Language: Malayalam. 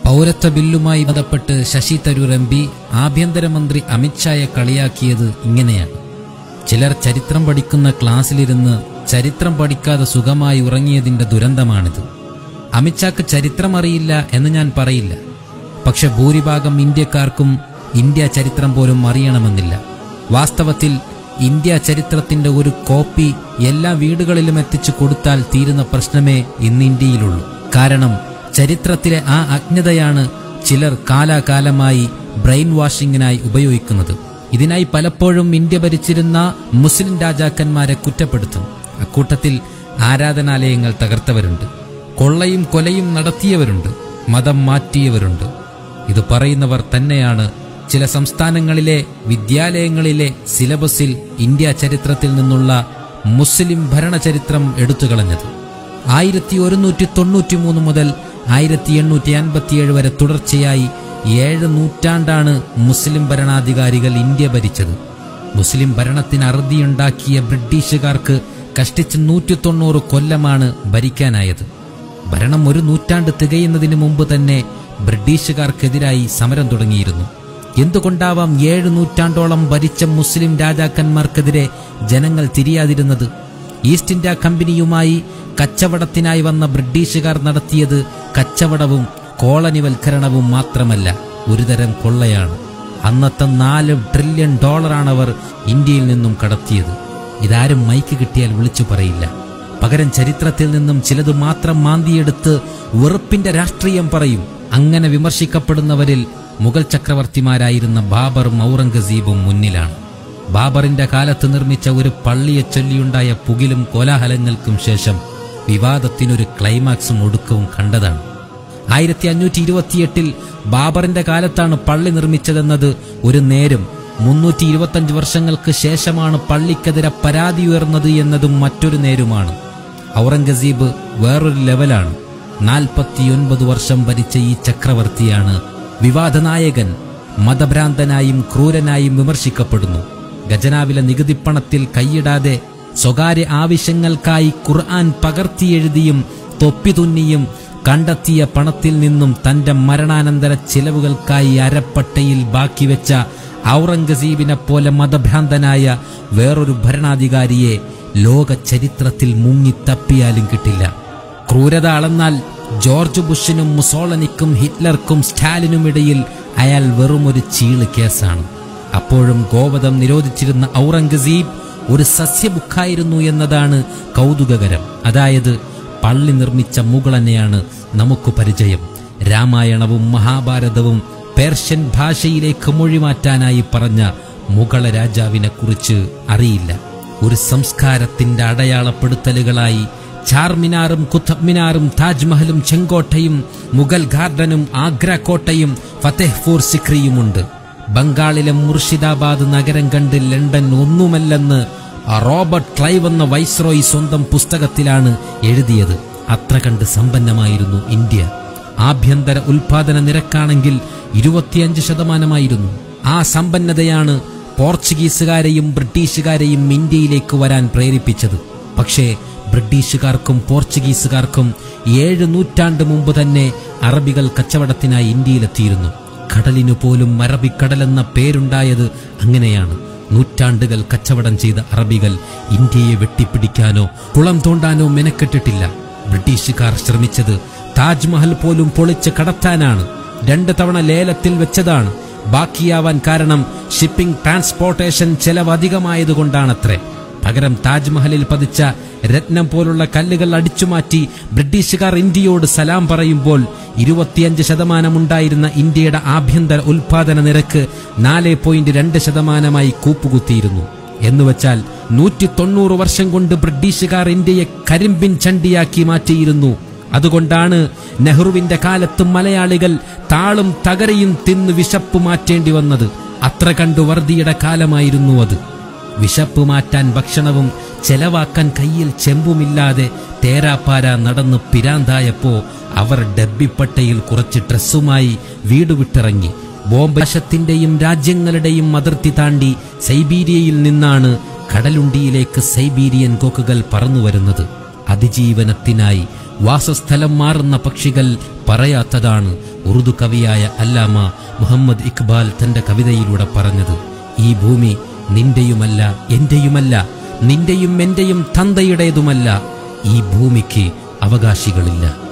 പൗരത്വ ബില്ലുമായി ബന്ധപ്പെട്ട് ശശി തരൂർ എം പി ആഭ്യന്തരമന്ത്രി അമിത്ഷായെ കളിയാക്കിയത് ഇങ്ങനെയാണ് ചിലർ ചരിത്രം പഠിക്കുന്ന ക്ലാസ്സിലിരുന്ന് ചരിത്രം പഠിക്കാതെ സുഖമായി ഉറങ്ങിയതിന്റെ ദുരന്തമാണിത് അമിത്ഷാക്ക് ചരിത്രം അറിയില്ല എന്ന് ഞാൻ പറയില്ല പക്ഷെ ഭൂരിഭാഗം ഇന്ത്യക്കാർക്കും ഇന്ത്യ ചരിത്രം പോലും അറിയണമെന്നില്ല വാസ്തവത്തിൽ ഇന്ത്യ ചരിത്രത്തിന്റെ ഒരു കോപ്പി എല്ലാ വീടുകളിലും എത്തിച്ചു കൊടുത്താൽ തീരുന്ന പ്രശ്നമേ ഇന്ന് ഇന്ത്യയിലുള്ളൂ കാരണം ചരിത്രത്തിലെ ആ അജ്ഞതയാണ് ചിലർ കാലാകാലമായി ബ്രെയിൻ വാഷിങ്ങിനായി ഉപയോഗിക്കുന്നത് ഇതിനായി പലപ്പോഴും ഇന്ത്യ ഭരിച്ചിരുന്ന മുസ്ലിം രാജാക്കന്മാരെ കുറ്റപ്പെടുത്തും അക്കൂട്ടത്തിൽ ആരാധനാലയങ്ങൾ തകർത്തവരുണ്ട് കൊള്ളയും കൊലയും നടത്തിയവരുണ്ട് മതം മാറ്റിയവരുണ്ട് ഇത് പറയുന്നവർ തന്നെയാണ് ചില സംസ്ഥാനങ്ങളിലെ വിദ്യാലയങ്ങളിലെ സിലബസിൽ ഇന്ത്യ ചരിത്രത്തിൽ നിന്നുള്ള മുസ്ലിം ഭരണചരിത്രം എടുത്തുകളഞ്ഞത് ആയിരത്തി ഒരുന്നൂറ്റി തൊണ്ണൂറ്റി മൂന്ന് മുതൽ ആയിരത്തി എണ്ണൂറ്റി അൻപത്തിയേഴ് വരെ തുടർച്ചയായി ഏഴ് നൂറ്റാണ്ടാണ് മുസ്ലിം ഭരണാധികാരികൾ ഇന്ത്യ ഭരിച്ചത് മുസ്ലിം ഭരണത്തിന് അറുതിയുണ്ടാക്കിയ ബ്രിട്ടീഷുകാർക്ക് കഷ്ടിച്ച് നൂറ്റി തൊണ്ണൂറ് കൊല്ലമാണ് ഭരിക്കാനായത് ഭരണം ഒരു നൂറ്റാണ്ട് തികയുന്നതിന് മുമ്പ് തന്നെ ബ്രിട്ടീഷുകാർക്കെതിരായി സമരം തുടങ്ങിയിരുന്നു എന്തുകൊണ്ടാവാം ഏഴ് നൂറ്റാണ്ടോളം ഭരിച്ച മുസ്ലിം രാജാക്കന്മാർക്കെതിരെ ജനങ്ങൾ തിരിയാതിരുന്നത് ഈസ്റ്റ് ഇന്ത്യ കമ്പനിയുമായി കച്ചവടത്തിനായി വന്ന ബ്രിട്ടീഷുകാർ നടത്തിയത് കച്ചവടവും കോളനിവൽക്കരണവും മാത്രമല്ല ഒരുതരം കൊള്ളയാണ് അന്നത്തെ നാല് ട്രില്യൺ ഡോളറാണ് അവർ ഇന്ത്യയിൽ നിന്നും കടത്തിയത് ഇതാരും മൈക്ക് കിട്ടിയാൽ വിളിച്ചു പറയില്ല പകരം ചരിത്രത്തിൽ നിന്നും ചിലത് മാത്രം മാന്തിയെടുത്ത് വെറുപ്പിന്റെ രാഷ്ട്രീയം പറയും അങ്ങനെ വിമർശിക്കപ്പെടുന്നവരിൽ മുഗൾ ചക്രവർത്തിമാരായിരുന്ന ബാബറും ഔറംഗസീബും മുന്നിലാണ് ബാബറിന്റെ കാലത്ത് നിർമ്മിച്ച ഒരു പള്ളിയെ ചൊല്ലിയുണ്ടായ പുകിലും കോലാഹലങ്ങൾക്കും ശേഷം വിവാദത്തിനൊരു ക്ലൈമാക്സും ഒടുക്കവും കണ്ടതാണ് ആയിരത്തി അഞ്ഞൂറ്റി ഇരുപത്തിയെട്ടിൽ ബാബറിന്റെ കാലത്താണ് പള്ളി നിർമ്മിച്ചതെന്നത് ഒരു നേരും മുന്നൂറ്റി ഇരുപത്തഞ്ച് വർഷങ്ങൾക്ക് ശേഷമാണ് പള്ളിക്കെതിരെ പരാതി ഉയർന്നത് എന്നതും മറ്റൊരു നേരുമാണ് ഔറംഗസീബ് വേറൊരു ലെവലാണ് നാൽപ്പത്തിയൊൻപത് വർഷം ഭരിച്ച ഈ ചക്രവർത്തിയാണ് വിവാദനായകൻ മതഭ്രാന്തനായും ക്രൂരനായും വിമർശിക്കപ്പെടുന്നു ഖജനാവിലെ നികുതിപ്പണത്തിൽ കൈയിടാതെ സ്വകാര്യ ആവശ്യങ്ങൾക്കായി ഖുർആൻ പകർത്തിയെഴുതിയും തൊപ്പിതുന്നിയും കണ്ടെത്തിയ പണത്തിൽ നിന്നും തന്റെ മരണാനന്തര ചിലവുകൾക്കായി അരപ്പട്ടയിൽ ബാക്കി വെച്ച ഔറംഗസീബിനെ പോലെ മതഭ്രാന്തനായ വേറൊരു ഭരണാധികാരിയെ ലോക ചരിത്രത്തിൽ മുങ്ങിത്തപ്പിയാലും കിട്ടില്ല ക്രൂരത അളന്നാൽ ജോർജ് ബുഷിനും മുസോളനിക്കും ഹിറ്റ്ലർക്കും സ്റ്റാലിനുമിടയിൽ അയാൾ വെറുമൊരു ചീള് കേസാണ് അപ്പോഴും ഗോവധം നിരോധിച്ചിരുന്ന ഔറംഗസീബ് ഒരു സസ്യബുക്കായിരുന്നു എന്നതാണ് കൗതുകകരം അതായത് പള്ളി നിർമ്മിച്ച മുഗളനെയാണ് നമുക്ക് പരിചയം രാമായണവും മഹാഭാരതവും പേർഷ്യൻ ഭാഷയിലേക്ക് മൊഴിമാറ്റാനായി പറഞ്ഞ മുഗള രാജാവിനെ കുറിച്ച് അറിയില്ല ഒരു സംസ്കാരത്തിന്റെ അടയാളപ്പെടുത്തലുകളായി ചാർമിനാറും കുത്തബ് മിനാറും താജ്മഹലും ചെങ്കോട്ടയും മുഗൾ ഗാർഡനും ആഗ്ര കോട്ടയും ഫത്തേഹ്പൂർ സിക്രിയുമുണ്ട് ബംഗാളിലെ മുർഷിദാബാദ് നഗരം കണ്ട് ലണ്ടൻ ഒന്നുമല്ലെന്ന് ആ റോബർട്ട് ക്ലൈവ് എന്ന വൈസ്രോയി സ്വന്തം പുസ്തകത്തിലാണ് എഴുതിയത് അത്ര കണ്ട് സമ്പന്നമായിരുന്നു ഇന്ത്യ ആഭ്യന്തര ഉൽപാദന നിരക്കാണെങ്കിൽ ഇരുപത്തിയഞ്ച് ശതമാനമായിരുന്നു ആ സമ്പന്നതയാണ് പോർച്ചുഗീസുകാരെയും ബ്രിട്ടീഷുകാരെയും ഇന്ത്യയിലേക്ക് വരാൻ പ്രേരിപ്പിച്ചത് പക്ഷേ ബ്രിട്ടീഷുകാർക്കും പോർച്ചുഗീസുകാർക്കും ഏഴ് നൂറ്റാണ്ട് മുമ്പ് തന്നെ അറബികൾ കച്ചവടത്തിനായി ഇന്ത്യയിലെത്തിയിരുന്നു കടലിനു പോലും അറബിക്കടലെന്ന പേരുണ്ടായത് അങ്ങനെയാണ് നൂറ്റാണ്ടുകൾ കച്ചവടം ചെയ്ത അറബികൾ ഇന്ത്യയെ വെട്ടിപ്പിടിക്കാനോ കുളം തോണ്ടാനോ മെനക്കെട്ടിട്ടില്ല ബ്രിട്ടീഷുകാർ ശ്രമിച്ചത് താജ്മഹൽ പോലും പൊളിച്ച് കടത്താനാണ് രണ്ട് തവണ ലേലത്തിൽ വെച്ചതാണ് ബാക്കിയാവാൻ കാരണം ഷിപ്പിംഗ് ട്രാൻസ്പോർട്ടേഷൻ ചെലവ് അധികമായതുകൊണ്ടാണത്രേ പകരം താജ്മഹലിൽ പതിച്ച രത്നം പോലുള്ള കല്ലുകൾ അടിച്ചുമാറ്റി ബ്രിട്ടീഷുകാർ ഇന്ത്യയോട് സലാം പറയുമ്പോൾ ഇരുപത്തിയഞ്ച് ശതമാനമുണ്ടായിരുന്ന ഇന്ത്യയുടെ ആഭ്യന്തര ഉൽപാദന നിരക്ക് നാല് പോയിന്റ് രണ്ട് ശതമാനമായി കൂപ്പുകുത്തിയിരുന്നു എന്നുവെച്ചാൽ നൂറ്റി തൊണ്ണൂറ് വർഷം കൊണ്ട് ബ്രിട്ടീഷുകാർ ഇന്ത്യയെ കരിമ്പിൻ ചണ്ടിയാക്കി മാറ്റിയിരുന്നു അതുകൊണ്ടാണ് നെഹ്റുവിന്റെ കാലത്ത് മലയാളികൾ താളും തകരയും തിന്ന് വിശപ്പ് മാറ്റേണ്ടി വന്നത് അത്ര കണ്ടു വർദ്ധിയുടെ കാലമായിരുന്നു അത് വിശപ്പ് മാറ്റാൻ ഭക്ഷണവും ചെലവാക്കാൻ കയ്യിൽ ചെമ്പുമില്ലാതെ തേരാപ്പാര നടന്ന് പിരാന്തായപ്പോ അവർ ഡബ്ബിപ്പട്ടയിൽ കുറച്ച് ഡ്രസ്സുമായി വീട് വിട്ടിറങ്ങി ബോംബശത്തിന്റെയും രാജ്യങ്ങളുടെയും അതിർത്തി താണ്ടി സൈബീരിയയിൽ നിന്നാണ് കടലുണ്ടിയിലേക്ക് സൈബീരിയൻ കൊക്കുകൾ പറന്നു വരുന്നത് അതിജീവനത്തിനായി വാസസ്ഥലം മാറുന്ന പക്ഷികൾ പറയാത്തതാണ് ഉറുദു കവിയായ അല്ലാമ മുഹമ്മദ് ഇക്ബാൽ തന്റെ കവിതയിലൂടെ പറഞ്ഞത് ഈ ഭൂമി നിന്റെയുമല്ല എന്റെയുമല്ല നിന്റെയും എന്റെയും തന്തയുടേതുമല്ല ഈ ഭൂമിക്ക് അവകാശികളില്ല